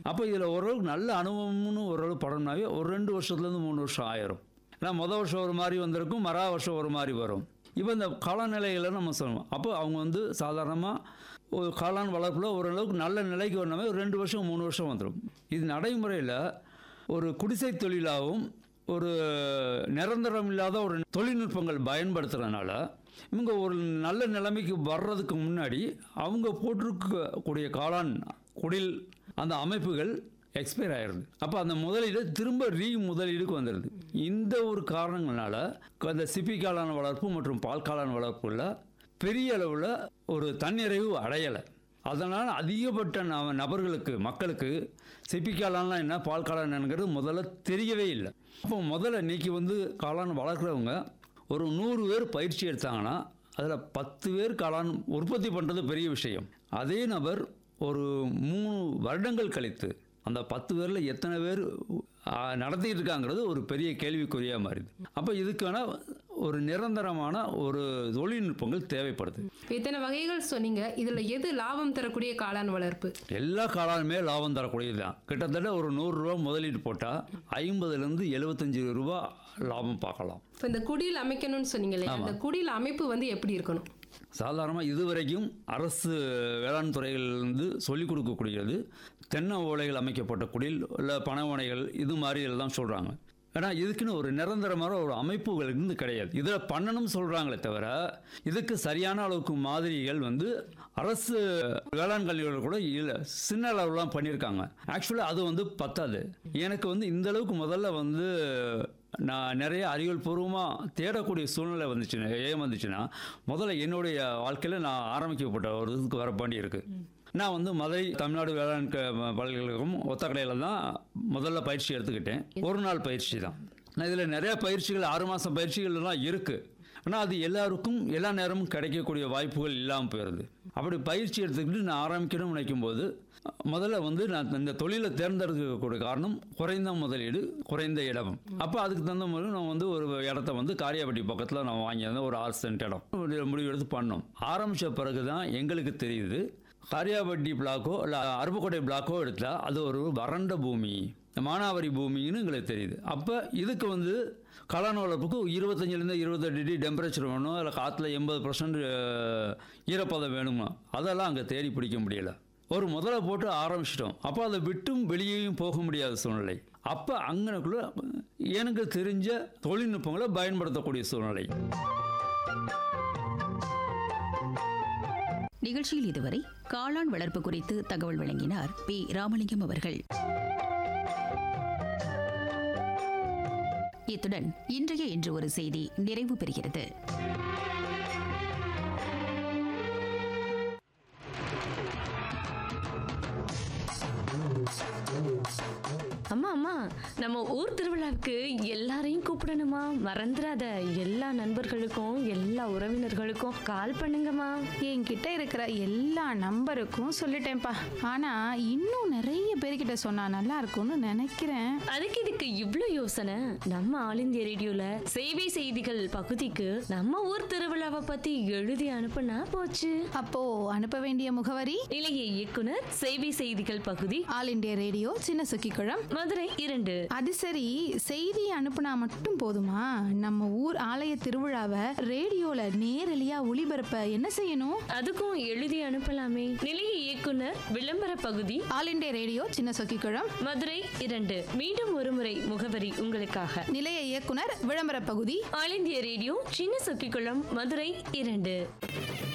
அப்போ இதில் ஓரளவுக்கு நல்ல அனுபவம்னு ஓரளவு படம்னாவே ஒரு ரெண்டு வருஷத்துலேருந்து மூணு வருஷம் ஆயிரும் ஏன்னா மொதல் வருஷம் ஒரு மாதிரி வந்திருக்கும் மறா வருஷம் ஒரு மாதிரி வரும் இப்போ இந்த காலநிலைகளை நம்ம சொல்லணும் அப்போ அவங்க வந்து சாதாரணமாக ஒரு காளான் வளர்ப்பில் ஓரளவுக்கு நல்ல நிலைக்கு வரணுமே ஒரு ரெண்டு வருஷம் மூணு வருஷம் வந்துடும் இது நடைமுறையில் ஒரு குடிசை தொழிலாகவும் ஒரு நிரந்தரம் இல்லாத ஒரு தொழில்நுட்பங்கள் பயன்படுத்துறதுனால இவங்க ஒரு நல்ல நிலைமைக்கு வர்றதுக்கு முன்னாடி அவங்க போட்டிருக்கக்கூடிய காளான் குடில் அந்த அமைப்புகள் எக்ஸ்பயர் ஆயிடுது அப்போ அந்த முதலீடு திரும்ப ரீ முதலீடுக்கு வந்துடுது இந்த ஒரு காரணங்களால அந்த சிப்பி காளான் வளர்ப்பு மற்றும் பால் காளான் வளர்ப்புல பெரிய அளவில் ஒரு தன்னிறைவு அடையலை அதனால் அதிகப்பட்ட ந- நபர்களுக்கு மக்களுக்கு சிப்பி காளான்லாம் என்ன பால் காளான் என்னங்கிறது முதல்ல தெரியவே இல்லை அப்போ முதல்ல இன்னைக்கு வந்து காளான் வளர்க்குறவங்க ஒரு நூறு பேர் பயிற்சி எடுத்தாங்கன்னா அதில் பத்து பேர் காளான் உற்பத்தி பண்ணுறது பெரிய விஷயம் அதே நபர் ஒரு மூணு வருடங்கள் கழித்து அந்த பத்து பேரில் எத்தனை பேர் ஆ, நடத்திட்டு இருக்காங்கிறது ஒரு பெரிய கேள்விக்குறியாக மாறிது அப்போ இதுக்கான ஒரு நிரந்தரமான ஒரு தொழில்நுட்பங்கள் தேவைப்படுது இத்தனை வகைகள் சொன்னீங்க இதுல எது லாபம் தரக்கூடிய காளான் வளர்ப்பு எல்லா காளானுமே லாபம் தரக்கூடியது தான் கிட்டத்தட்ட ஒரு நூறுரூவா முதலீடு போட்டால் ஐம்பதுலேருந்து எழுபத்தஞ்சு ரூபா லாபம் பார்க்கலாம் இப்போ இந்த குடில் அமைக்கணும்னு சொன்னீங்க இல்லையா அந்த குடில் அமைப்பு வந்து எப்படி இருக்கணும் சாதாரணமாக இதுவரைக்கும் அரசு வேளாண் துறைகளிலிருந்து சொல்லிக் கொடுக்கக்கூடியது தென்னை ஓலைகள் அமைக்கப்பட்ட குடில் இல்லை பனை ஓலைகள் இது மாதிரி எல்லாம் சொல்கிறாங்க ஏன்னா இதுக்குன்னு ஒரு நிரந்தரமான ஒரு அமைப்புகள் இருந்து கிடையாது இதில் பண்ணணும்னு சொல்கிறாங்களே தவிர இதுக்கு சரியான அளவுக்கு மாதிரிகள் வந்து அரசு வேளாண் கல்வியோட கூட இல்லை சின்ன அளவுலாம் பண்ணியிருக்காங்க ஆக்சுவலாக அது வந்து பத்தாது எனக்கு வந்து இந்த அளவுக்கு முதல்ல வந்து நான் நிறைய அறிவியல் பூர்வமாக தேடக்கூடிய சூழ்நிலை வந்துச்சுன்னா ஏன் வந்துச்சுன்னா முதல்ல என்னுடைய வாழ்க்கையில் நான் ஆரம்பிக்கப்பட்ட ஒரு இதுக்கு வர வேண்டி இருக்கு நான் வந்து மதுரை தமிழ்நாடு வேளாண் க- பல்கலைக்கழகம் ஒத்தக்கடையில் தான் முதல்ல பயிற்சி எடுத்துக்கிட்டேன் ஒரு நாள் பயிற்சி தான் நான் இதில் நிறைய பயிற்சிகள் ஆறு மாதம் பயிற்சிகள்லாம் இருக்குது ஆனால் அது எல்லாருக்கும் எல்லா நேரமும் கிடைக்கக்கூடிய வாய்ப்புகள் இல்லாமல் போயிடுது அப்படி பயிற்சி எடுத்துக்கிட்டு நான் ஆரம்பிக்கணும்னு நினைக்கும் போது முதல்ல வந்து நான் இந்த தொழிலை தேர்ந்தெடுக்கக்கூடிய காரணம் குறைந்த முதலீடு குறைந்த இடம் அப்போ அதுக்கு தகுந்த மாதிரி நான் வந்து ஒரு இடத்த வந்து காரியாபட்டி பக்கத்தில் நான் வாங்கியிருந்தேன் ஒரு ஆறு சென்ட் இடம் ஒரு முடிவு எடுத்து பண்ணோம் ஆரம்பித்த பிறகு தான் எங்களுக்கு தெரியுது காரியாபட்டி பிளாக்கோ இல்லை அருப்புக்கோட்டை பிளாக்கோ எடுத்தால் அது ஒரு வறண்ட பூமி மானாவாரி பூமின்னு எங்களுக்கு தெரியுது அப்போ இதுக்கு வந்து கலான வளர்ப்புக்கு இருபத்தஞ்சிலேருந்து இருபத்தெட்டு டிகிரி டெம்பரேச்சர் வேணும் அதில் காற்றுல எண்பது பர்சன்ட் ஈரப்பதம் வேணுமா அதெல்லாம் அங்கே தேடி பிடிக்க முடியல ஒரு முதல்ல போட்டு ஆரம்பிச்சிட்டோம் அப்போ அதை விட்டும் வெளியேயும் போக முடியாத சூழ்நிலை அப்போ அங்கனக்குள்ள எனக்கு தெரிஞ்ச தொழில்நுட்பங்களை பயன்படுத்தக்கூடிய சூழ்நிலை நிகழ்ச்சியில் இதுவரை காளான் வளர்ப்பு குறித்து தகவல் வழங்கினார் பி ராமலிங்கம் அவர்கள் இத்துடன் இன்றைய இன்று ஒரு செய்தி நிறைவு பெறுகிறது அம்மா அம்மா நம்ம ஊர் திருவிழாவுக்கு எல்லாரையும் கூப்பிடணுமா மறந்துடாத எல்லா நண்பர்களுக்கும் எல்லா உறவினர்களுக்கும் கால் பண்ணுங்கம்மா என்கிட்ட இருக்கிற எல்லா நம்பருக்கும் சொல்லிட்டேன்ப்பா ஆனா இன்னும் நிறைய பேர்கிட்ட சொன்னா நல்லா இருக்கும்னு நினைக்கிறேன் அதுக்கு இதுக்கு இவ்ளோ யோசனை நம்ம ஆல் இந்தியா ரேடியோல சேவை செய்திகள் பகுதிக்கு நம்ம ஊர் திருவிழாவை பத்தி எழுதி அனுப்புனா போச்சு அப்போ அனுப்ப வேண்டிய முகவரி இளைய இயக்குனர் சேவை செய்திகள் பகுதி ஆல் இண்டியா ரேடியோ சின்ன சுக்கிக்குளம் மதுரை இரண்டு அது சரி செய்தி அனுப்புனா மட்டும் போதுமா நம்ம ஊர் ஆலய திருவிழாவை ரேடியோல நேரலையா ஒளிபரப்ப என்ன செய்யணும் அதுக்கும் எழுதி அனுப்பலாமே நிலைய இயக்குனர் விளம்பர பகுதி ஆல் இண்டியா ரேடியோ சின்ன சொக்கிக்குளம் மதுரை இரண்டு மீண்டும் ஒருமுறை முகவரி உங்களுக்காக நிலைய இயக்குனர் விளம்பர பகுதி ஆல் இந்திய ரேடியோ சின்ன சொக்கிக்குளம் மதுரை இரண்டு